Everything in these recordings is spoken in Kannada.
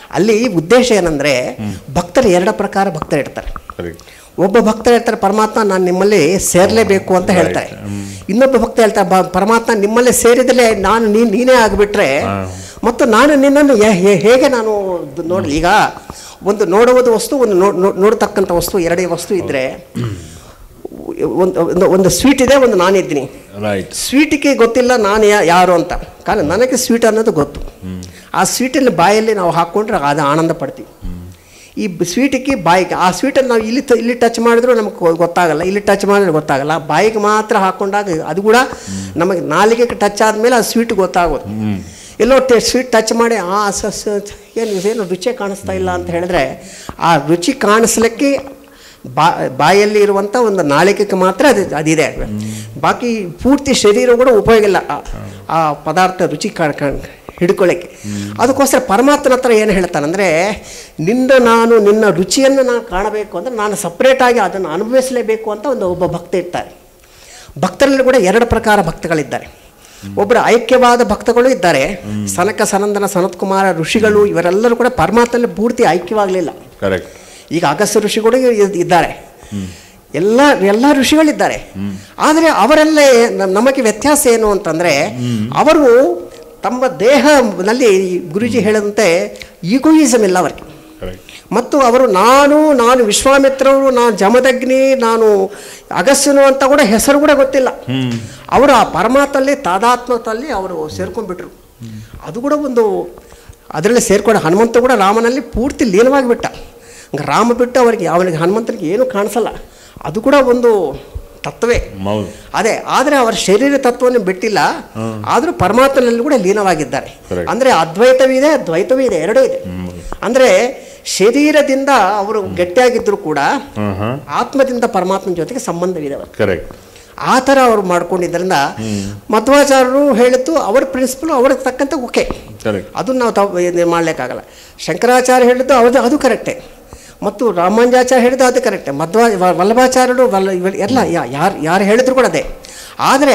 ಅಲ್ಲಿ ಉದ್ದೇಶ ಏನಂದ್ರೆ ಭಕ್ತರು ಎರಡು ಪ್ರಕಾರ ಭಕ್ತರು ಇರ್ತಾರೆ ಕರೆಕ್ಟ್ ಒಬ್ಬ ಭಕ್ತ ಹೇಳ್ತಾರೆ ಪರಮಾತ್ಮ ನಾನು ನಿಮ್ಮಲ್ಲಿ ಸೇರಲೇಬೇಕು ಅಂತ ಹೇಳ್ತಾರೆ ಇನ್ನೊಬ್ಬ ಭಕ್ತ ಹೇಳ್ತಾರೆ "ಬ- ಪರಮಾತ್ಮ ನಿಮ್ಮಲ್ಲಿ ಸೇರಿದರೆ ನಾನು ನೀ ನೀನೇ ಆಗಿಬಿಟ್ರೆ ಮತ್ತು ನಾನು ನಿನ್ನನ್ನು ಹೇ- ಹೇ- ಹೇಗೆ ನಾನು ದ್- ನೋಡಿ ಈಗ ಒಂದು ನೋಡುವುದು ವಸ್ತು ಒಂದು ನೋ- ನೋ- ನೋಡ್ತಕ್ಕಂಥ ವಸ್ತು ಎರಡೇ ವಸ್ತು ಇದ್ದರೆ ಒಂದು ಒಂದು- ಒಂದು ಸ್ವೀಟ್ ಇದೆ ಒಂದು ನಾನಿದ್ದೀನಿ ರೈಟ್ ಸ್ವೀಟಿಗೆ ಗೊತ್ತಿಲ್ಲ ನಾನು ಯಾ- ಯಾರು ಅಂತ ಕಾರಣ ನನಗೆ ಸ್ವೀಟ್ ಅನ್ನೋದು ಗೊತ್ತು ಆ ಸ್ವೀಟನ್ನು ಬಾಯಲ್ಲಿ ನಾವು ಹಾಕ್ಕೊಂಡ್ರೆ ಅದು ಆನಂದ ಪಡ್ತೀವಿ ಈ ಬ- ಸ್ವೀಟಿಗೆ ಬಾಯಿಗೆ ಆ ಸ್ವೀಟನ್ನು ನಾವು ಇಲ್ಲಿ ತ- ಇಲ್ಲಿ ಟಚ್ ಮಾಡಿದ್ರು ನಮಗೆ ಗೊ- ಗೊತ್ತಾಗಲ್ಲ ಇಲ್ಲಿ ಟಚ್ ಮಾಡಿದ್ರೆ ಗೊತ್ತಾಗಲ್ಲ ಬಾಯಿಗೆ ಮಾತ್ರ ಹಾಕ್ಕೊಂಡಾಗ ಅದು ಕೂಡ ನಮಗೆ ನಾಲಿಗೆಗೆ ಟಚ್ ಆದಮೇಲೆ ಆ ಸ್ವೀಟ್ ಗೊತ್ತಾಗೋದು ಎಲ್ಲೋ ಟೆ ಸ್ವೀಟ್ ಟಚ್ ಮಾಡಿ ಆ ಸ ಸ- ಏನು ಇದೇನು ರುಚಿ ಕಾಣಿಸ್ತಾ ಇಲ್ಲ ಅಂತ ಹೇಳಿದ್ರೆ ಆ ರುಚಿ ಕಾಣಿಸ್ಲಿಕ್ಕೆ ಬಾ ಬಾಯಲ್ಲಿ ಇರುವಂಥ ಒಂದು ನಾಳಿಕೆಗೆ ಮಾತ್ರ ಅದು ಅದಿದೆ ಬಾಕಿ ಪೂರ್ತಿ ಶರೀರ ಕೂಡ ಉಪಯೋಗ ಇಲ್ಲ ಆ- ಆ ಪದಾರ್ಥ ರುಚಿ ಕಾ ಕಾ- ಹಿಡ್ಕೊಳ್ಳಿಕ್ಕೆ ಅದಕ್ಕೋಸ್ಕರ ಪರಮಾತ್ಮನ ಹತ್ರ ಏನು ಹೇಳ್ತಾನಂದರೆ ನಿನ್ನ ನಾನು ನಿನ್ನ ರುಚಿಯನ್ನು ನಾನು ಕಾಣಬೇಕು ಅಂದರೆ ನಾನು ಸಪ್ರೇಟಾಗಿ ಅದನ್ನು ಅನುಭವಿಸಲೇಬೇಕು ಅಂತ ಒಂದು ಒಬ್ಬ ಭಕ್ತ ಇರ್ತಾರೆ ಭಕ್ತರಲ್ಲಿ ಕೂಡ ಎರಡು ಪ್ರಕಾರ ಭಕ್ತಗಳಿದ್ದಾರೆ ಒಬ್ಬರು ಐಕ್ಯವಾದ ಭಕ್ತಗಳು ಇದ್ದಾರೆ ಸನಕ ಸನಂದನ ಸನತ್ಕುಮಾರ ಋಷಿಗಳು ಇವರೆಲ್ಲರೂ ಕೂಡ ಪರಮಾತ್ಮನಲ್ಲಿ ಪೂರ್ತಿ ಐಕ್ಯವಾಗಲಿಲ್ಲ ಕರೆಕ್ಟ್ ಈಗ ಅಗಸ್ತ್ಯ ಋಷಿಗಳು ಇದ್- ಇದ್ದಾರೆ ಎಲ್ಲ ಎಲ್ಲ ಋಷಿಗಳಿದ್ದಾರೆ ಆದರೆ ಅವರಲ್ಲೇ ನ- ನಮಗೆ ವ್ಯತ್ಯಾಸ ಏನು ಅಂತಂದರೆ ಅವರು ತಮ್ಮ ದೇಹದಲ್ಲಿ ಗುರುಜಿ ಹೇಳಿದಂತೆ ಈಗೋಯಿಸಮ್ ಇಲ್ಲ ಅವರಿಗೆ ಕರೆಕ್ಟ್ ಮತ್ತು ಅವರು ನಾನು ನಾನು ವಿಶ್ವಾಮಿತ್ರರು ನಾನು ಜಮದಗ್ನಿ ನಾನು ಅಗಸ್ತ್ಯನು ಅಂತ ಕೂಡ ಹೆಸರು ಕೂಡ ಗೊತ್ತಿಲ್ಲ ಅವರು ಆ ಪರಮಾತ್ಮಲ್ಲಿ ತಾದಾತ್ಮದಲ್ಲಿ ಅವರು ಸೇರ್ಕೊಂಡ್ಬಿಟ್ರು ಅದು ಕೂಡ ಒಂದು ಅದರಲ್ಲಿ ಸೇರ್ಕೊಂಡು ಹನುಮಂತ ಕೂಡ ರಾಮನಲ್ಲಿ ಪೂರ್ತಿ ಲೀನವಾಗಿಬಿಟ್ಟ ಹಂಗೆ ರಾಮ ಬಿಟ್ಟು ಅವರಿಗೆ ಅವನಿಗೆ ಹನುಮಂತನಿಗೆ ಏನೂ ಕಾಣಿಸಲ್ಲ ಅದು ಕೂಡ ಒಂದು ತತ್ವವೇ ಹೌದು ಅದೇ ಆದರೆ ಅವರ ಶರೀರ ತತ್ವವನ್ನು ಬಿಟ್ಟಿಲ್ಲ ಆದರೂ ಪರಮಾತ್ಮನಲ್ಲಿ ಕೂಡ ಲೀನವಾಗಿದ್ದಾರೆ Correct. ಅಂದರೆ ಅದ್ವೈತವಿದೆ ದ್ವೈತವೂ ಇದೆ ಎರಡೂ ಇದೆ ಅಂದರೆ ಶರೀರದಿಂದ ಅವರು ಗಟ್ಟಿಯಾಗಿದ್ದರೂ ಕೂಡ ಹಾಂ ಹಾಂ ಆತ್ಮದಿಂದ ಪರಮಾತ್ಮನ ಜೊತೆಗೆ ಸಂಬಂಧವಿದೆ ಅವರು ಕರೆಕ್ಟ್ ಆ ಥರ ಅವರು ಮಾಡ್ಕೊಂಡಿದ್ದರಿಂದ ಮಧ್ವಾಚಾರ್ಯರು ಹೇಳಿದ್ದು ಅವರ ಪ್ರಿನ್ಸಿಪಲ್ ಅವ್ರಿಗೆ ತಕ್ಕಂತೆ ಓಕೆ ಕರೆಕ್ಟ್ ಅದು ನಾವು ತಾವು ಇದು ಮಾಡಲಿಕ್ಕಾಗಲ್ಲ ಶಂಕರಾಚಾರ್ಯ ಹೇಳಿದ್ದು ಅವ್ರದ್ದು ಅದು ಕರೆಕ್ಟೇ ಮತ್ತು ರಾಮಾನುಜಾಚಾರ್ಯ ಹೇಳಿದ್ದು ಅದು ಕರೆಕ್ಟೇ ಮಧ್ವ ವ- ವಲ್ಲಭಾಚಾರ್ಯರು ವಲ್ಲ ಇವ ಎಲ್ಲ ಯಾ- ಯಾರು ಯಾರು ಹೇಳಿದ್ರು ಕೂಡ ಅದೇ ಆದರೆ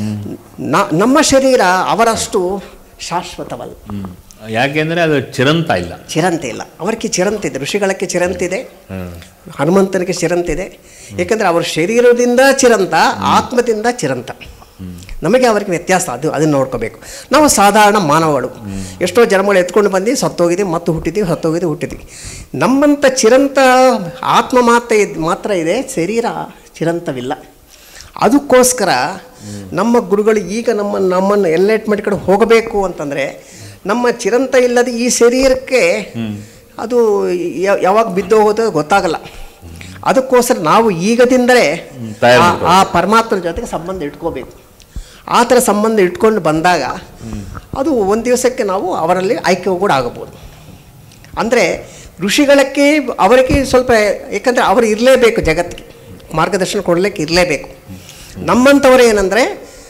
ನ- ನಮ್ಮ ಶರೀರ ಅವರಷ್ಟು ಶಾಶ್ವತವಲ್ಲ ಯಾಕೆಂದ್ರೆ ಅದು ಚಿರಂತ ಇಲ್ಲ ಚಿರಂತೆ ಇಲ್ಲ ಅವರಿಗೆ ಚಿರಂತಿದೆ ಋಷಿಗಳಕ್ಕೆ ಚಿರಂತಿದೆ ಹ್ಮ್. ಹನುಮಂತನಿಗೆ ಚಿರಂತಿದೆ ಏಕೆಂದರೆ ಅವರ ಶರೀರದಿಂದ ಚಿರಂತ ಆತ್ಮದಿಂದ ಚಿರಂತ ನಮಗೆ ಅವರಿಗೆ ವ್ಯತ್ಯಾಸ ಅದು ಅದನ್ನು ನೋಡ್ಕೋಬೇಕು ನಾವು ಸಾಧಾರಣ ಮಾನವಗಳು ಎಷ್ಟೋ ಜನ್ಮಗಳು ಎತ್ಕೊಂಡು ಬಂದು ಸತ್ತೋಗಿದ್ದೀವಿ ಮತ್ತು ಹುಟ್ಟಿದ್ದೀವಿ ಸತ್ತೋಗಿದ್ದೀವಿ ಹುಟ್ಟಿದ್ದೀವಿ ನಮ್ಮಂಥ ಚಿರಂತ ಆತ್ಮ ಮಾತ್ರ ಇದ್ ಮಾತ್ರ ಇದೆ ಶರೀರ ಚಿರಂತವಿಲ್ಲ ಅದಕ್ಕೋಸ್ಕರ ನಮ್ಮ ಗುರುಗಳು ಈಗ ನಮ್ಮ ನಮ್ಮನ್ನು ಎನ್ಲೈಟ್ಮೆಂಟ್ ಕಡೆ ಹೋಗಬೇಕು ಅಂತಂದರೆ ನಮ್ಮ ಚಿರಂತ ಇಲ್ಲದ ಈ ಶರೀರಕ್ಕೆ ಅದು ಯ- ಯಾವಾಗ ಬಿದ್ದು ಹೋಗೋದು ಗೊತ್ತಾಗಲ್ಲ ಅದಕ್ಕೋಸ್ಕರ ನಾವು ಈಗದಿಂದಲೇ ತಯಾರು ಆ- ಆ ಪರಮಾತ್ಮನ ಜೊತೆಗೆ ಸಂಬಂಧ ಇಟ್ಕೋಬೇಕು ಆ ಥರ ಸಂಬಂಧ ಇಟ್ಕೊಂಡು ಬಂದಾಗ ಅದು ಒಂದು ದಿವಸಕ್ಕೆ ನಾವು ಅವರಲ್ಲಿ ಐಕ್ಯ ಕೂಡ ಆಗಬಹುದು ಅಂದರೆ ಋಷಿಗಳಕ್ಕೆ ಅವರಿಗೆ ಸ್ವಲ್ಪ ಏಕೆಂದರೆ ಅವರು ಇರಲೇಬೇಕು ಜಗತ್ತಿಗೆ ಮಾರ್ಗದರ್ಶನ ಕೊಡಲಿಕ್ಕೆ ಇರಲೇಬೇಕು ನಮ್ಮಂಥವ್ರು ಏನಂದರೆ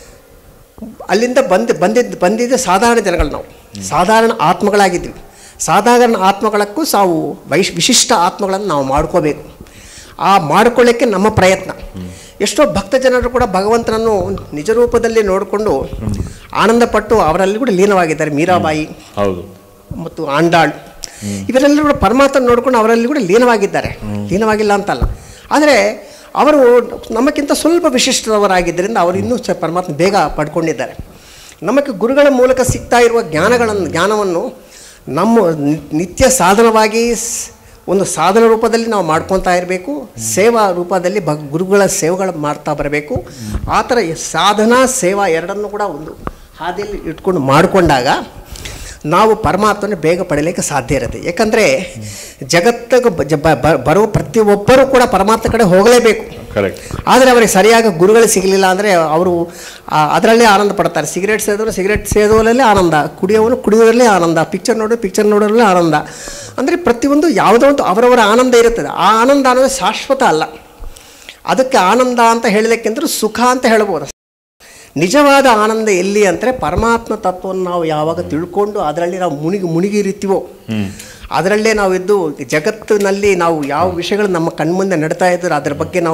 ಅಲ್ಲಿಂದ ಬಂದು ಬಂದಿದ್ದು ಬಂದಿದ್ದ ಸಾಧಾರಣ ಜನಗಳು ನಾವು ಸಾಧಾರಣ ಆತ್ಮಗಳಾಗಿದ್ವಿ ಸಾಧಾರಣ ಆತ್ಮಗಳಕ್ಕೂ ಸಾವು ವೈಶ್ ವಿಶಿಷ್ಟ ಆತ್ಮಗಳನ್ನು ನಾವು ಮಾಡ್ಕೋಬೇಕು ಆ ಮಾಡ್ಕೊಳ್ಳಿಕ್ಕೆ ನಮ್ಮ ಪ್ರಯತ್ನ ಎಷ್ಟೋ ಭಕ್ತ ಜನರು ಕೂಡ ಭಗವಂತನನ್ನು ನಿಜ ರೂಪದಲ್ಲಿ ನೋಡಿಕೊಂಡು ಆನಂದಪಟ್ಟು ಅವರಲ್ಲಿ ಕೂಡ ಲೀನವಾಗಿದ್ದಾರೆ ಮೀರಾಬಾಯಿ ಹೌದು ಮತ್ತು ಆಂಡಾಳ್ ಇವರೆಲ್ಲರೂ ಕೂಡ ಪರಮಾತ್ಮ ನೋಡ್ಕೊಂಡು ಅವರಲ್ಲಿ ಕೂಡ ಲೀನವಾಗಿದ್ದಾರೆ ಲೀನವಾಗಿಲ್ಲ ಅಂತಲ್ಲ ಆದರೆ ಅವರು ನಮಗಿಂತ ಸ್ವಲ್ಪ ವಿಶಿಷ್ಟದವರಾಗಿದ್ದರಿಂದ ಅವರು ಇನ್ನೂ ಸ ಪರಮಾತ್ಮ ಬೇಗ ಪಡ್ಕೊಂಡಿದ್ದಾರೆ ನಮಗೆ ಗುರುಗಳ ಮೂಲಕ ಸಿಗ್ತಾ ಇರುವ ಜ್ಞಾನಗಳನ್ನು ಜ್ಞಾನವನ್ನು ನಮ್ಮ ನಿ- ನಿತ್ಯ ಸಾಧನವಾಗಿ ಸ್- ಒಂದು ಸಾಧನ ರೂಪದಲ್ಲಿ ನಾವು ಮಾಡ್ಕೊತಾ ಇರಬೇಕು ಸೇವಾ ರೂಪದಲ್ಲಿ ಭಗ್ ಗುರುಗಳ ಸೇವೆಗಳು ಮಾಡ್ತಾ ಬರಬೇಕು ಆ ಥರ ಈ ಸಾಧನ ಸೇವಾ ಎರಡನ್ನು ಕೂಡ ಒಂದು ಹಾದಿಯಲ್ಲಿ ಇಟ್ಕೊಂಡು ಮಾಡಿಕೊಂಡಾಗ ನಾವು ಪರಮಾತ್ಮನ ಬೇಗ ಪಡೀಲಿಕ್ಕೆ ಸಾಧ್ಯ ಇರುತ್ತೆ ಯಾಕಂದರೆ ಜಗತ್ತಿಗೆ ಬ- ಜ- ಬ- ಬ- ಬರುವ ಪ್ರತಿಯೊಬ್ಬರೂ ಕೂಡ ಪರಮಾತ್ಮ ಕಡೆ ಹೋಗಲೇಬೇಕು ಕರೆಕ್ಟ್ ಆದರೆ ಅವರಿಗೆ ಸರಿಯಾಗಿ ಗುರುಗಳು ಸಿಗಲಿಲ್ಲ ಅಂದರೆ ಅವರು ಅದರಲ್ಲೇ ಆನಂದ ಪಡ್ತಾರೆ ಸಿಗರೇಟ್ ಸೇದೋರು ಸಿಗರೇಟ್ ಸೇದೋಲಲ್ಲೇ ಆನಂದ ಕುಡಿಯೋವನು ಕುಡಿಯೋದ್ರಲ್ಲೇ ಆನಂದ ಪಿಕ್ಚರ್ ನೋಡೋ ಪಿಕ್ಚರ್ ನೋಡೋದ್ರಲ್ಲೇ ಆನಂದ ಅಂದರೆ ಪ್ರತಿಯೊಂದು ಯಾವುದೋ ಒಂದು ಅವರವರ ಆನಂದ ಇರುತ್ತದೆ ಆ ಆನಂದ ಅನ್ನೋದು ಶಾಶ್ವತ ಅಲ್ಲ ಅದಕ್ಕೆ ಆನಂದ ಅಂತ ಹೇಳಲಿಕ್ಕೆಂದ್ರೆ ಸುಖ ಅಂತ ಹೇಳ್ಬೋದು ನಿಜವಾದ ಆನಂದ ಎಲ್ಲಿ ಅಂದರೆ ಪರಮಾತ್ಮ ತತ್ವವನ್ನು ನಾವು ಯಾವಾಗ ತಿಳ್ಕೊಂಡು ಅದರಲ್ಲಿ ನಾವು ಮುಳುಗಿ ಮುಳುಗಿರಿತೀವೋ ಅದರಲ್ಲೇ ನಾವು ಇದ್ದು ಜಗತ್ತಿನಲ್ಲಿ ನಾವು ಯಾವ ವಿಷಯಗಳು ನಮ್ಮ ಕಣ್ಮುಂದೆ ನಡ್ತಾ ಇದ್ರೆ ಅದರ ಬಗ್ಗೆ ನಾವು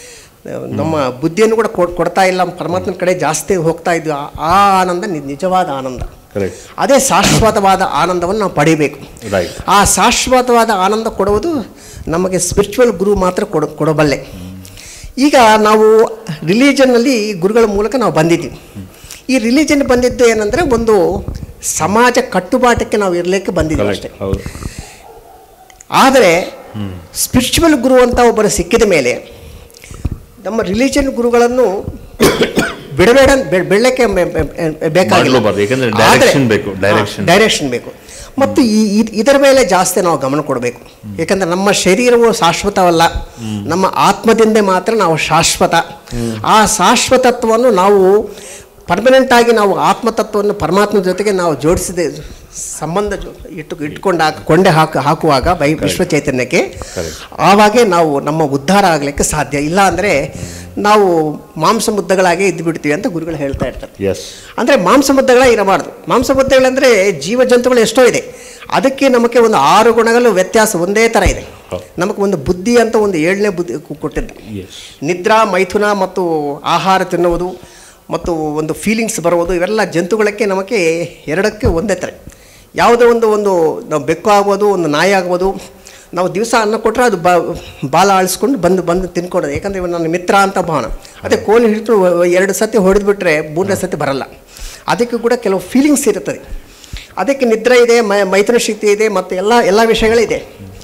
ನಮ್ಮ ಬುದ್ಧಿಯನ್ನು ಕೂಡ ಕೊಡ್ ಕೊಡ್ತಾ ಇಲ್ಲ ಪರಮಾತ್ಮನ ಕಡೆ ಜಾಸ್ತಿ ಹೋಗ್ತಾ ಇದ್ವಿ ಆ- ಆ ಆನಂದ ನಿ- ನಿಜವಾದ ಆನಂದ Correct. ಅದೇ ಶಾಶ್ವತವಾದ ಆನಂದವನ್ನು ನಾವು ಪಡಿಬೇಕು Right. ಆ ಶಾಶ್ವತವಾದ ಆನಂದ ಕೊಡುವುದು ನಮಗೆ ಸ್ಪಿರಿಚುವಲ್ ಗುರು ಮಾತ್ರ ಕೊಡ ಕೊಡಬಲ್ಲೆ ಈಗ ನಾವು ರಿಲಿಜನ್ನಲ್ಲಿ ಗುರುಗಳ ಮೂಲಕ ನಾವು ಬಂದಿದ್ದೀವಿ ಈ ರಿಲಿಜನ್ ಬಂದಿದ್ದು ಏನಂದರೆ ಒಂದು ಸಮಾಜ ಕಟ್ಟುಪಾಟಕ್ಕೆ ನಾವು ಇರಲಿಕ್ಕೆ ಬಂದಿದ್ದೀವಿ ಕರೆಕ್ಟ್ ಅಷ್ಟೇ ಹೌದು ಆದರೆ ಸ್ಪಿರಿಚುವಲ್ ಗುರು ಅಂತ ಒಬ್ಬರು ಸಿಕ್ಕಿದ ಮೇಲೆ ನಮ್ಮ ರಿಲಿಜನ್ ಗುರುಗಳನ್ನು ಬಿಡಬೇಡ ಬೆ- ಬೆಳ್ಳಕ್ಕೆ ಮೆ- ಮೆ- ಬೇಕಾಗಿಲ್ಲ ಮಾಡ್ಲೂಬಾರ್ದು, ಯಾಕಂದ್ರೆ direction ಬೇಕು, direction. ಡೈರೆಕ್ಷನ್ ಬೇಕು ಮತ್ತು ಈ ಇದ್- ಇದರ ಮೇಲೆ ಜಾಸ್ತಿ ನಾವು ಗಮನ ಕೊಡಬೇಕು ಯಾಕಂದ್ರೆ ನಮ್ಮ ಶರೀರವು ಶಾಶ್ವತವಲ್ಲ ನಮ್ಮ ಆತ್ಮದಿಂದ ಮಾತ್ರ ನಾವು ಶಾಶ್ವತ ಆ ಶಾಶ್ವತತ್ವವನ್ನು ನಾವು ಪರ್ಮನೆಂಟ್ ಆಗಿ ನಾವು ಆತ್ಮತತ್ವವನ್ನು ಪರಮಾತ್ಮ ಜೊತೆಗೆ ನಾವು ಜೋಡಿಸಿದ ಸಂಬಂಧ ಜೊ- ಇಟ್ಟು ಇಟ್ಕೊಂಡು ಹಾಕಿ ಕೊಂಡೆ ಹಾಕು ಹಾಕುವಾಗ ಬೈ ವಿಶ್ವ ಚೈತನ್ಯಕ್ಕೆ ಆವಾಗೇ ನಾವು ನಮ್ಮ ಉದ್ಧಾರ ಆಗಲಿಕ್ಕೆ ಸಾಧ್ಯ ಇಲ್ಲ ಅಂದರೆ ನಾವು ಮಾಂಸ ಮುದ್ದಗಳಾಗಿ ಇದ್ದು ಬಿಡ್ತೀವಿ ಅಂತ ಗುರುಗಳು ಹೇಳ್ತಾ ಇರ್ತಾರೆ ಎಸ್ ಅಂದರೆ ಮಾಂಸ ಮುದ್ದಗಳ ಇರಬಾರ್ದು ಮಾಂಸ ಮುದ್ದೆಗಳಂದರೆ ಜೀವ ಜಂತುಗಳು ಎಷ್ಟೋ ಇದೆ ಅದಕ್ಕೆ ನಮಗೆ ಒಂದು ಆರು ಗುಣಗಳು ವ್ಯತ್ಯಾಸ ಒಂದೇ ಥರ ಇದೆ ಹೌದು. ನಮಗೆ ಒಂದು ಬುದ್ಧಿ ಅಂತ ಒಂದು ಏಳನೇ ಬುದ್ಧಿ ಕೊ- ಕೊಟ್ಟಿದ್ದು ಎಸ್ ನಿದ್ರಾ ಮೈಥುನ ಮತ್ತು ಆಹಾರ ತಿನ್ನುವುದು ಮತ್ತು ಒಂದು ಫೀಲಿಂಗ್ಸ್ ಬರುವುದು ಇವೆಲ್ಲ ಜಂತುಗಳಕ್ಕೆ ನಮಗೆ ಎರಡಕ್ಕೆ ಒಂದೇ ಥರ ಯಾವುದೋ ಒಂದು ಒಂದು ನಾವು ಬೆಕ್ಕು ಆಗ್ಬೋದು ಒಂದು ನಾಯಿ ಆಗ್ಬೋದು ನಾವು ದಿವಸ ಅನ್ನ ಕೊಟ್ಟರೆ ಅದು ಬಾ ಬಾಲ ಆಳಿಸ್ಕೊಂಡು ಬಂದು ಬಂದು ತಿನ್ಕೊಡೋದು ಯಾಕಂದರೆ ಇವ ನನ್ನ ಮಿತ್ರ ಅಂತ ಭಾವನ ಅದೇ ಕೋಲಿ ಹಿಡಿದು ಎರಡು ಸತಿ ಹೊಡೆದ್ಬಿಟ್ರೆ ಮೂರನೇ ಸತಿ ಬರಲ್ಲ ಅದಕ್ಕೆ ಕೂಡ ಕೆಲವು ಫೀಲಿಂಗ್ಸ್ ಇರುತ್ತದೆ ಅದಕ್ಕೆ ನಿದ್ರೆ ಇದೆ ಮೈ ಮೈಥುನ ಶಕ್ತಿ ಇದೆ ಮತ್ತು ಎಲ್ಲ ಎಲ್ಲ ವಿಷಯಗಳಿದೆ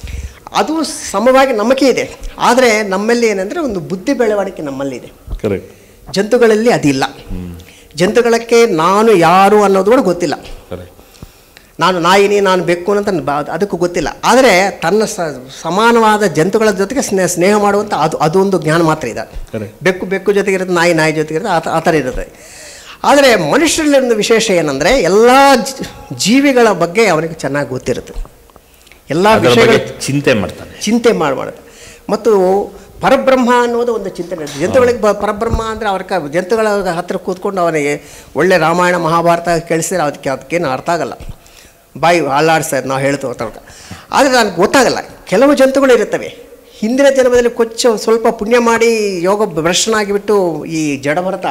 ಅದು ಸಮವಾಗಿ ನಮಗೆ ಇದೆ ಆದರೆ ನಮ್ಮಲ್ಲಿ ಏನಂದರೆ ಒಂದು ಬುದ್ಧಿ ಬೆಳವಣಿಗೆ ನಮ್ಮಲ್ಲಿದೆ ಕರೆಕ್ಟ್ ಜಂತುಗಳಲ್ಲಿ ಅದಿಲ್ಲ ಜಂತುಗಳಕ್ಕೆ ನಾನು ಯಾರು ಅನ್ನೋದು ಕೂಡ ಗೊತ್ತಿಲ್ಲ ಕರೆಕ್ಟ್ ನಾನು ನಾಯಿನಿ ನಾನು ಬೆಕ್ಕು ಅಂತ ಬ- ಅದಕ್ಕೂ ಗೊತ್ತಿಲ್ಲ ಆದರೆ ತನ್ನ ಸ ಸಮಾನವಾದ ಜಂತುಗಳ ಜೊತೆಗೆ ಸ್ನೇಹ ಸ್ನೇಹ ಮಾಡುವಂಥ ಅದು ಅದೊಂದು ಜ್ಞಾನ ಮಾತ್ರ ಇದೆ Correct. ಬೆಕ್ಕು ಬೆಕ್ಕು ಜೊತೆಗೆ ಇರುತ್ತೆ ನಾಯಿ ನಾಯಿ ಜೊತೆಗೆ ಇರುತ್ತೆ ಆ ತ- ಆ ಥರ ಇರುತ್ತೆ ಆದರೆ ಮನುಷ್ಯರಲ್ಲಿ ಒಂದು ವಿಶೇಷ ಏನಂದರೆ ಎಲ್ಲ ಜ- ಜೀವಿಗಳ ಬಗ್ಗೆ ಅವನಿಗೆ ಚೆನ್ನಾಗಿ ಗೊತ್ತಿರುತ್ತೆ ಎಲ್ಲ ಅದರ ವಿಷಯಗಳು ಬಗ್ಗೆ ಚಿಂತೆ ಮಾಡ್ತಾನೆ ಚಿಂತೆ ಮಾಡಬಾರ್ದು ಮತ್ತು ಪರಬ್ರಹ್ಮ ಅನ್ನೋದು ಒಂದು ಚಿಂತನೆ ಇದೆ. ಜಂತುಗಳಿಗೆ ಬ ಪರಬ್ರಹ್ಮ ಅಂದರೆ ಅವ್ರ ಕ ಜಂತುಗಳ ಹತ್ತಿರ ಕೂತ್ಕೊಂಡು ಅವನಿಗೆ ಒಳ್ಳೆ ರಾಮಾಯಣ ಮಹಾಭಾರತ ಕೇಳಿಸಿದ್ರೆ ಅದಕ್ಕೆ ಅದಕ್ಕೇನು ಅರ್ಥ ಆಗಲ್ಲ ಬಾಯಿ ಅಲ್ಲಾಡ್ಸ್ತಾರೆ ನಾವು ಹೇಳ್ತೇವೆ ತನಕ ಆದರೆ ನನಗೆ ಗೊತ್ತಾಗಲ್ಲ ಕೆಲವು ಜಂತುಗಳು ಇರುತ್ತವೆ ಹಿಂದಿನ ಜನ್ಮದಲ್ಲಿ ಕೊಚ್ಚ ಸ್ವಲ್ಪ ಪುಣ್ಯ ಮಾಡಿ ಯೋಗ ಭ್ರಷ್ಟನಾಗಿಬಿಟ್ಟು ಈ ಜಡಭರತ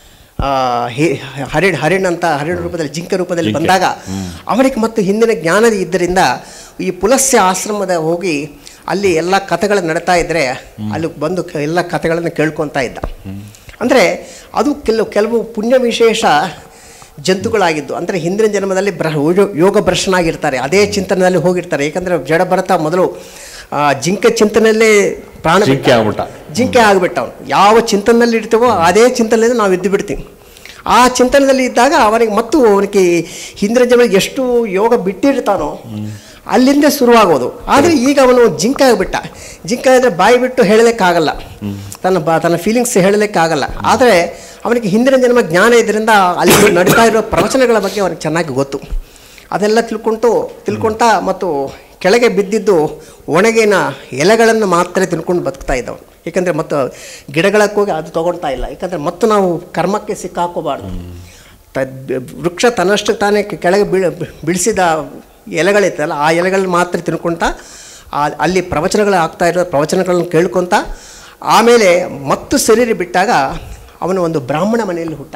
ಆ, ಹಿ- ಹರಿಣ್ ಹರಿಣ್ ಅಂತ ಹರಿಣ್ ರೂಪದಲ್ಲಿ ಜಿಂಕೆ ರೂಪದಲ್ಲಿ ಜಿಂಕೆ. ಬಂದಾಗ ಅವನಿಗೆ ಮತ್ತು ಹಿಂದಿನ ಜ್ಞಾನ ಇದ್ದರಿಂದ ಈ ಪುಲಸ್ಯ ಆಶ್ರಮದ ಹೋಗಿ ಅಲ್ಲಿ ಎಲ್ಲ ಕಥೆಗಳು ನಡೀತಾ ಇದ್ದರೆ ಅಲ್ಲಿ ಬಂದು ಕ- ಎಲ್ಲ ಕಥೆಗಳನ್ನು ಕೇಳ್ಕೊತಾ ಇದ್ದ ಅಂದರೆ ಅದು ಕೆಲವು ಕೆಲವು ಪುಣ್ಯ ವಿಶೇಷ ಜಂತುಗಳಾಗಿದ್ದು ಅಂದರೆ ಹಿಂದಿನ ಜನ್ಮದಲ್ಲಿ ಬ್ರ ಯೋಗ- ಯೋಗ ಭ್ರಷ್ಟನಾಗಿರ್ತಾರೆ ಅದೇ ಚಿಂತನೆಯಲ್ಲಿ ಹೋಗಿರ್ತಾರೆ ಏಕೆಂದರೆ ಜಡ ಭರತ ಮೊದಲು ಆ, ಜಿಂಕೆ ಚಿಂತನೆಯಲ್ಲೇ ಪ್ರಾಣ ಬಿಟ್ಟ. ಜಿಂಕೆ ಆಗ್ಬಿಟ್ಟ. ಜಿಂಕೆ ಆಗಿಬಿಟ್ಟ ಅವನು ಯಾವ ಚಿಂತನೆಯಲ್ಲಿ ಇರ್ತೀವೋ ಅದೇ ಚಿಂತನೆಯಲ್ಲಿ ನಾವು ಇದ್ದು ಬಿಡ್ತೀವಿ ಆ ಚಿಂತನದಲ್ಲಿ ಇದ್ದಾಗ ಅವನಿಗೆ ಮತ್ತು ಅವನಿಗೆ ಹಿಂದಿನ ಜನ ಎಷ್ಟು ಯೋಗ ಬಿಟ್ಟಿರ್ತಾನೋ ಅಲ್ಲಿಂದ ಶುರುವಾಗೋದು ಆದರೆ ಈಗ ಅವನು ಜಿಂಕ ಆಗಿಬಿಟ್ಟ ಜಿಂಕ ಅಂದರೆ ಬಾಯಿ ಬಿಟ್ಟು ಹೇಳಲಿಕ್ಕಾಗಲ್ಲ ತನ್ನ ಬಾ ತನ್ನ ಫೀಲಿಂಗ್ಸ್ ಹೇಳಲಿಕ್ಕಾಗಲ್ಲ ಆದರೆ ಅವನಿಗೆ ಹಿಂದಿನ ಜನ್ಮ ಜ್ಞಾನ ಇದರಿಂದ ಅಲ್ಲಿ ನಡೀತಾ ಇರೋ ಪ್ರವಚನಗಳ ಬಗ್ಗೆ ಅವನಿಗೆ ಚೆನ್ನಾಗಿ ಗೊತ್ತು ಅದೆಲ್ಲ ತಿಳ್ಕೊಂತು ತಿಳ್ಕೊಂತ ಮತ್ತು ಕೆಳಗೆ ಬಿದ್ದಿದ್ದು ಒಣಗಿನ ಎಲೆಗಳನ್ನು ಮಾತ್ರ ತಿನ್ಕೊಂಡು ಬದುಕ್ತಾ ಇದ್ದವು ಏಕೆಂದರೆ ಮತ್ತು ಗಿಡಗಳಕ್ಕೆ ಹೋಗಿ ಅದು ತೊಗೊಳ್ತಾ ಇಲ್ಲ ಯಾಕಂದರೆ ಮತ್ತು ನಾವು ಕರ್ಮಕ್ಕೆ ಸಿಕ್ಕಾಕೋಬಾರ್ದು ತ ವೃಕ್ಷ ತನ್ನಷ್ಟು ತಾನೇ ಕೆ- ಕೆಳಗೆ ಬೀಳ ಬಿಡಿಸಿದ ಎಲೆಗಳಿತ್ತಲ್ಲ ಆ ಎಲೆಗಳನ್ನ ಮಾತ್ರ ತಿನ್ಕೊಂತ ಆ ಅಲ್ಲಿ ಪ್ರವಚನಗಳು ಆಗ್ತಾ ಇರೋ ಪ್ರವಚನಗಳನ್ನು ಕೇಳ್ಕೊತ ಆಮೇಲೆ ಮತ್ತು ಶರೀರ ಬಿಟ್ಟಾಗ ಅವನು ಒಂದು ಬ್ರಾಹ್ಮಣ ಮನೆಯಲ್ಲಿ ಹುಟ್ಟ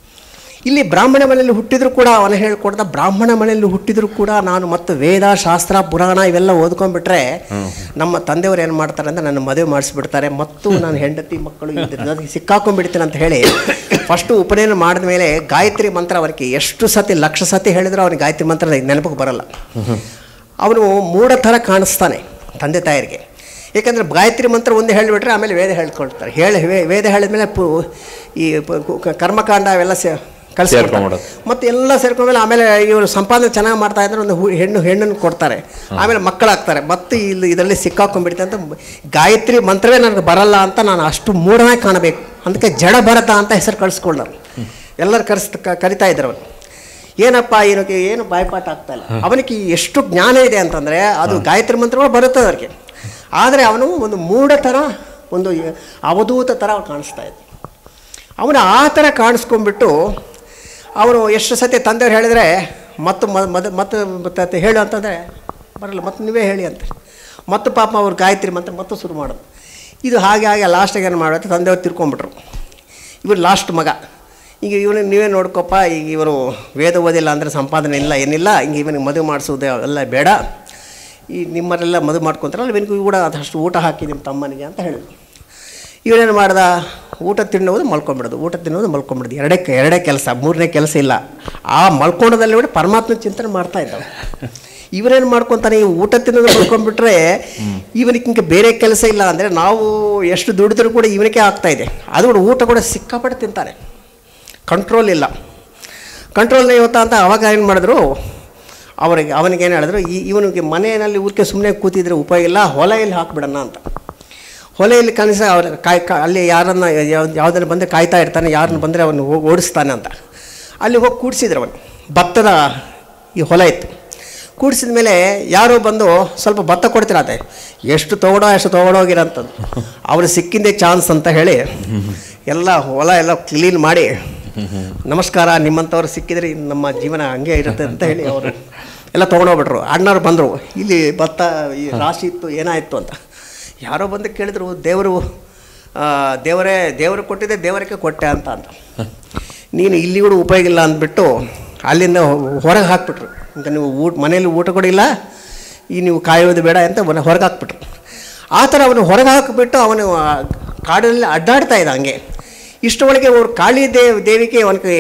ಇಲ್ಲಿ ಬ್ರಾಹ್ಮಣ ಮನೆಯಲ್ಲಿ ಹುಟ್ಟಿದ್ರು ಕೂಡ ಅವನು ಹೇಳ್ಕೊಡ್ದ ಬ್ರಾಹ್ಮಣ ಮನೆಯಲ್ಲಿ ಹುಟ್ಟಿದ್ರು ಕೂಡ ನಾನು ಮತ್ತು ವೇದ ಶಾಸ್ತ್ರ ಪುರಾಣ ಇವೆಲ್ಲ ಓದ್ಕೊಂಡ್ಬಿಟ್ರೆ ನಮ್ಮ ತಂದೆಯವರು ಏನು ಮಾಡ್ತಾರೆ ಅಂದರೆ ನನ್ನ ಮದುವೆ ಮಾಡಿಸ್ಬಿಡ್ತಾರೆ ಮತ್ತು ನಾನು ಹೆಂಡತಿ ಮಕ್ಕಳು ಇದ್ರಲ್ಲಿ ಸಿಕ್ಕಾಕೊಂಡ್ಬಿಡ್ತೀನಿ ಅಂತ ಹೇಳಿ ಫಸ್ಟು ಉಪನಯನ ಮಾಡಿದ ಮೇಲೆ ಗಾಯತ್ರಿ ಮಂತ್ರ ಅವನಿಗೆ ಎಷ್ಟು ಸತಿ ಲಕ್ಷ ಸತಿ ಹೇಳಿದ್ರು ಅವನಿಗೆ ಗಾಯತ್ರಿ ಮಂತ್ರ ನೆನಪಿಗೆ ಬರಲ್ಲ ಅವನು ಮೂಢ ಥರ ಕಾಣಿಸ್ತಾನೆ ತಂದೆ ತಾಯರಿಗೆ ಏಕೆಂದರೆ ಗಾಯತ್ರಿ ಮಂತ್ರ ಒಂದು ಹೇಳಿಬಿಟ್ರೆ ಆಮೇಲೆ ವೇದ ಹೇಳ್ಕೊಳ್ತಾರೆ ಹೇಳಿ ವೇ- ವೇದ ಹೇಳಿದ್ಮೇಲೆ ಪು ಈ ಪ- ಕು- ಕ- ಕರ್ಮಕಾಂಡ ಅವೆಲ್ಲ ಸೇ ಕಳಿಸ್ಕೊಡ್ತಾರೆ ಸೇರ್ಕೊಂಬಿಡೋದು. ಮತ್ತು ಎಲ್ಲ ಸೇರ್ಕೊಂಡ್ಮೇಲೆ ಆಮೇಲೆ ಇವರು ಸಂಪಾದನೆ ಚೆನ್ನಾಗಿ ಮಾಡ್ತಾ ಇದ್ರೆ ಒಂದು ಹು- ಹೆಣ್ಣು ಹೆಣ್ಣನ್ನು ಕೊಡ್ತಾರೆ ಆಮೇಲೆ ಮಕ್ಕಳಾಗ್ತಾರೆ ಮತ್ತು ಇಲ್ಲಿ ಇದರಲ್ಲಿ ಸಿಕ್ಕಾಕೊಂಡ್ಬಿಡ್ತೆ ಅಂತ ಗಾಯತ್ರಿ ಮಂತ್ರವೇ ನನಗೆ ಬರಲ್ಲ ಅಂತ ನಾನು ಅಷ್ಟು ಮೂಢನಾಗಿ ಕಾಣಬೇಕು ಅದಕ್ಕೆ ಜಡ ಭರತ ಅಂತ ಹೆಸರು ಕಳಿಸ್ಕೊಂಡರು ಎಲ್ಲರೂ ಕರೆಸ್ ಕ- ಕರಿತಾ ಇದ್ರು ಅವನು ಏನಪ್ಪ ಏನಕ್ಕೆ ಏನು ಬಾಯ್ಪಾಠ ಆಗ್ತಾ ಇಲ್ಲ ಅವನಿಗೆ ಎಷ್ಟು ಜ್ಞಾನ ಇದೆ ಅಂತಂದರೆ ಅದು ಗಾಯತ್ರಿ ಮಂತ್ರಗಳು ಬರುತ್ತದೆ ಅವ್ರಿಗೆ ಆದರೆ ಅವನು ಒಂದು ಮೂಢ ಥರ ಒಂದು ಅವಧೂತ ಥರ ಅವ್ನು ಕಾಣಿಸ್ತಾ ಇದ್ದ ಅವನು ಆ ಥರ ಕಾಣಿಸ್ಕೊಂಡ್ಬಿಟ್ಟು ಅವನು ಎಷ್ಟು ಸತಿ ತಂದೆಯವ್ರು ಹೇಳಿದರೆ ಮತ್ತು ಮ ಮದ ಮತ್ತು ಮತ್ತೆ ಹೇಳು ಅಂತಂದರೆ ಬರಲ್ಲ ಮತ್ತು ನೀವೇ ಹೇಳಿ ಅಂತ ಮತ್ತು ಪಾಪ ಅವ್ರು ಗಾಯತ್ರಿ ಮಂತ್ರ ಮತ್ತು ಶುರು ಮಾಡೋದು ಇದು ಹಾಗೆ ಹಾಗೆ ಲಾಸ್ಟಿಗೆ ಏನು ಮಾಡೋದು ತಂದೆಯವ್ರು ತಿರ್ಕೊಂಡ್ಬಿಟ್ರು ಇವ್ರು ಲಾಸ್ಟ್ ಮಗ ಈಗ ಇವನು ನೀವೇ ನೋಡ್ಕೊಪ್ಪ ಈಗ ಇವರು ವೇದ ಓದಿಲ್ಲ ಅಂದರೆ ಸಂಪಾದನೆ ಇಲ್ಲ ಏನಿಲ್ಲ ಹಿಂಗೆ ಇವನಿಗೆ ಮದುವೆ ಮಾಡಿಸೋದು ಎಲ್ಲ ಬೇಡ ಈ ನಿಮ್ಮರೆಲ್ಲ ಮದುವೆ ಮಾಡ್ಕೊತಾರಲ್ಲ ಇವನಿಗೂ ಕೂಡ ಅದಷ್ಟು ಊಟ ಹಾಕಿ ನಿಮ್ಮ ತಮ್ಮನಿಗೆ ಅಂತ ಹೇಳಿದ್ರು ಇವನೇನು ಮಾಡ್ದ ಊಟ ತಿನ್ನೋದು ಮಲ್ಕೊಂಬಿಡೋದು ಊಟ ತಿನ್ನೋದು ಮಲ್ಕೊಂಬಿಡೋದು ಎರಡೇ ಎರಡೇ ಕೆಲಸ ಮೂರನೇ ಕೆಲಸ ಇಲ್ಲ ಆ ಮಲ್ಕೊಂಡದಲ್ಲಿ ಕೂಡ ಪರಮಾತ್ಮ ಚಿಂತನೆ ಮಾಡ್ತಾ ಇದ್ದಾವೆ ಇವರೇನು ಮಾಡ್ಕೊತಾನೆ ಈ ಊಟ ತಿನ್ನೋದು ಮಲ್ಕೊಂಡ್ಬಿಟ್ರೆ ಇವನಿಗೆ ಇಂಕ ಬೇರೆ ಕೆಲಸ ಇಲ್ಲ ಅಂದರೆ ನಾವು ಎಷ್ಟು ದುಡಿದ್ರೂ ಕೂಡ ಇವನಿಗೆ ಆಗ್ತಾ ಇದೆ ಅದು ಕೂಡ ಊಟ ಕೂಡ ಸಿಕ್ಕಾಪಟ್ಟೆ ತಿಂತಾರೆ ಕಂಟ್ರೋಲ್ ಇಲ್ಲ ಕಂಟ್ರೋಲ್ನ ಇವತ್ತ ಅಂತ ಅವಾಗ ಏನು ಮಾಡಿದ್ರು ಅವರಿಗೆ ಅವನಿಗೆ ಏನು ಹೇಳಿದ್ರು ಈ ಇವನಿಗೆ ಮನೆಯಲ್ಲಿ ಊರಿಗೆ ಸುಮ್ಮನೆ ಕೂತಿದ್ರೆ ಉಪಯೋಗ ಇಲ್ಲ ಹೊಲೆಯಲ್ಲಿ ಹಾಕ್ಬಿಡೋಣ ಅಂತ ಹೊಲೆಯಲ್ಲಿ ಕನಸ ಅವ್ರ ಕಾಯ್ ಕಾ ಅಲ್ಲಿ ಯಾರನ್ನ ಯಾವ್ದು ಯಾವುದನ್ನು ಬಂದರೆ ಕಾಯ್ತಾ ಇರ್ತಾನೆ ಯಾರನ್ನ ಬಂದರೆ ಅವನು ಹೋಗಿ ಓಡಿಸ್ತಾನೆ ಅಂತ ಅಲ್ಲಿ ಹೋಗಿ ಕೂಡಿಸಿದ್ರು ಅವನು ಭತ್ತದ ಈ ಹೊಲ ಇತ್ತು ಕೂಡಿಸಿದ ಮೇಲೆ ಯಾರೋ ಬಂದು ಸ್ವಲ್ಪ ಭತ್ತ ಕೊಡ್ತಿರತ್ತೆ ಎಷ್ಟು ತೊಗೊಳೋ ಅಷ್ಟು ತೊಗೊಂಡೋಗಿರೋಂಥದ್ದು ಅವ್ರು ಸಿಕ್ಕಿಂದೇ ಚಾನ್ಸ್ ಅಂತ ಹೇಳಿ ಎಲ್ಲ ಹೊಲ ಎಲ್ಲ ಕ್ಲೀನ್ ಮಾಡಿ ನಮಸ್ಕಾರ ನಿಮ್ಮಂಥವ್ರು ಸಿಕ್ಕಿದ್ರೆ ಇನ್ನು ನಮ್ಮ ಜೀವನ ಹಂಗೆ ಇರುತ್ತೆ ಅಂತ ಹೇಳಿ ಅವರು ಎಲ್ಲ ತೊಗೊಂಡೋಗ್ಬಿಟ್ರು ಅಣ್ಣವ್ರು ಬಂದರು ಇಲ್ಲಿ ಭತ್ತ ಈ ರಾಶಿ ಇತ್ತು ಏನಾಯಿತು ಅಂತ ಯಾರೋ ಬಂದು ಕೇಳಿದ್ರು ದೇವರು ಆ, ದೇವರೇ ದೇವರು ಕೊಟ್ಟಿದ್ದೆ ದೇವರಿಗೆ ಕೊಟ್ಟೆ ಅಂತ ಅಂತ ನೀನು ಇಲ್ಲಿ ಕೂಡ ಉಪಯೋಗ ಇಲ್ಲ ಅಂದ್ಬಿಟ್ಟು ಅಲ್ಲಿಂದ ಹೊರಗೆ ಹಾಕ್ಬಿಟ್ರು ಈಗ ನೀವು ಊಟ ಮನೇಲಿ ಊಟ ಕೂಡ ಇಲ್ಲ ಈ ನೀವು ಕಾಯೋದು ಬೇಡ ಅಂತ ಅವನ ಹೊರಗೆ ಹಾಕ್ಬಿಟ್ರು ಆ ಥರ ಅವನು ಹೊರಗೆ ಹಾಕಿಬಿಟ್ಟು ಅವನು ಆ ಕಾಡಲ್ಲಿ ಅಡ್ಡಾಡ್ತಾ ಇದ್ದ ಹಂಗೆ ಇಷ್ಟರೊಳಗೆ ಅವ್ರು ಕಾಳಿ ದೇವ್ ದೇವಿಗೆ ಅವನಿಗೆ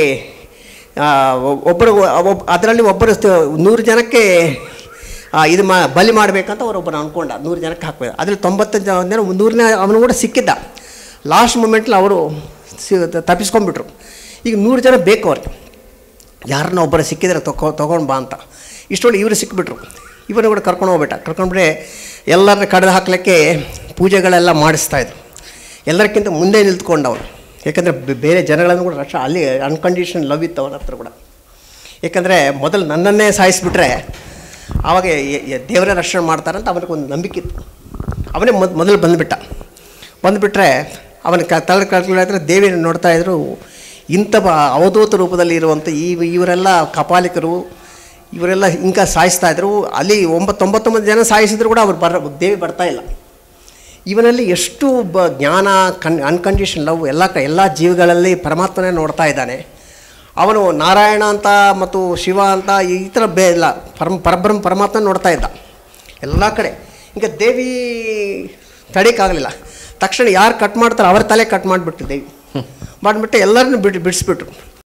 ಒಬ್ಬರು ಅದರಲ್ಲಿ ಒಬ್ಬರು ಸ್ತ- ನೂರು ಜನಕ್ಕೆ ಆ, ಇದು ಮಾ ಬಲಿ ಮಾಡಬೇಕಂತ ಅವರೊಬ್ಬರು ಅಂದ್ಕೊಂಡ ನೂರು ಜನಕ್ಕೆ ಹಾಕಬೇಕು ಅದ್ರಲ್ಲಿ ತೊಂಬತ್ತು ಜನ ನೂರನೇ ಅವನು ಕೂಡ ಸಿಕ್ಕಿದ್ದ ಲಾಸ್ಟ್ ಮೂಮೆಂಟ್ಲಿ ಅವರು ಸಿ ತಪ್ಪಿಸ್ಕೊಂಡ್ಬಿಟ್ರು ಈಗ ನೂರು ಜನ ಬೇಕು ಅವ್ರಿಗೆ ಯಾರನ್ನ ಒಬ್ಬರು ಸಿಕ್ಕಿದ್ರೆ ತಗೋ ತೊಗೊಂಡು ಬಾ ಅಂತ ಇಷ್ಟೊಳಗೆ ಇವರು ಸಿಕ್ಬಿಟ್ರು ಇವನು ಕೂಡ ಕರ್ಕೊಂಡು ಹೋಗ್ಬಿಟ್ಟ ಕರ್ಕೊಂಡ್ಬಿಟ್ರೆ ಎಲ್ಲರನ್ನ ಕಡ್ದು ಹಾಕ್ಲಿಕ್ಕೆ ಪೂಜೆಗಳೆಲ್ಲ ಮಾಡಿಸ್ತಾಯಿದ್ರು ಎಲ್ಲರಿಗಿಂತ ಮುಂದೆ ನಿಂತ್ಕೊಂಡು ಅವನು ಯಾಕಂದರೆ ಬೇರೆ ಜನಗಳನ್ನು ಕೂಡ ರಕ್ಷ ಅಲ್ಲಿ ಅನ್ಕಂಡೀಷನ್ ಲವ್ ಇತ್ತು ಅವನ ಹತ್ರ ಕೂಡ ಯಾಕಂದರೆ ಮೊದಲು ನನ್ನನ್ನೇ ಸಾಯಿಸಿಬಿಟ್ರೆ ಆವಾಗ ಎ- ಎ- ದೇವರೇ ರಕ್ಷಣೆ ಮಾಡ್ತಾರಂತ ಅವನಿಗೆ ಒಂದು ನಂಬಿಕೆ ಇತ್ತು ಅವನೇ ಮೊದ್ ಮೊದಲು ಬಂದುಬಿಟ್ಟ ಬಂದುಬಿಟ್ರೆ ಅವನ ಕ ತಲೆ ಕಳ್ಕೊಳ್ಳಿದ್ರೆ ದೇವಿನ ನೋಡ್ತಾ ಇದ್ರು ಇಂಥ ಬ ಅವಧೂತ ರೂಪದಲ್ಲಿ ಇರುವಂಥ ಈ ಇವರೆಲ್ಲ ಕಪಾಲಿಕರು ಇವರೆಲ್ಲ ಇಂಕ ಸಾಯಿಸ್ತಾ ಇದ್ರು ಅಲ್ಲಿ ಒಂಬತ್ತೊಂಬತ್ತೊಂಬತ್ತು ಜನ ಸಾಯಿಸಿದ್ರು ಕೂಡ ಅವ್ರು ಬರ ದೇವಿ ಬರ್ತಾ ಇಲ್ಲ ಇವನಲ್ಲಿ ಎಷ್ಟು ಬ ಜ್ಞಾನ ಕನ್ ಅನ್ಕಂಡೀಷನ್ ಲವ್ ಎಲ್ಲ ಕ ಎಲ್ಲ ಜೀವಿಗಳಲ್ಲಿ ಪರಮಾತ್ಮನೇ ನೋಡ್ತಾ ಇದ್ದಾನೆ ಅವನು ನಾರಾಯಣ ಅಂತ ಮತ್ತು ಶಿವ ಅಂತ ಈ ಥರ ಬೇ ಇಲ್ಲ ಪರಮ ಪರಬ್ರಹ್ಮ ಪರಮಾತ್ಮ ನೋಡ್ತಾ ಇದ್ದ ಎಲ್ಲ ಕಡೆ ಈಗ ದೇವಿ ತಡೀಕಾಗಲಿಲ್ಲ ತಕ್ಷಣ ಯಾರು ಕಟ್ ಮಾಡ್ತಾರೆ ಅವ್ರ ತಲೆ ಕಟ್ ಮಾಡಿಬಿಟ್ಟು ದೇವಿ ಮಾಡಿಬಿಟ್ಟು ಎಲ್ಲರನ್ನೂ ಬಿಟ್ಟು ಬಿಡಿಸ್ಬಿಟ್ರು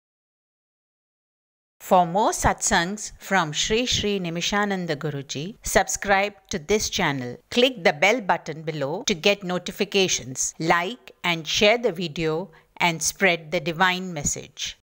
For more satsangs from Sri Sri Nimishananda Guruji, subscribe to this channel. Click the bell button below to get notifications. Like and share the video and spread the divine message.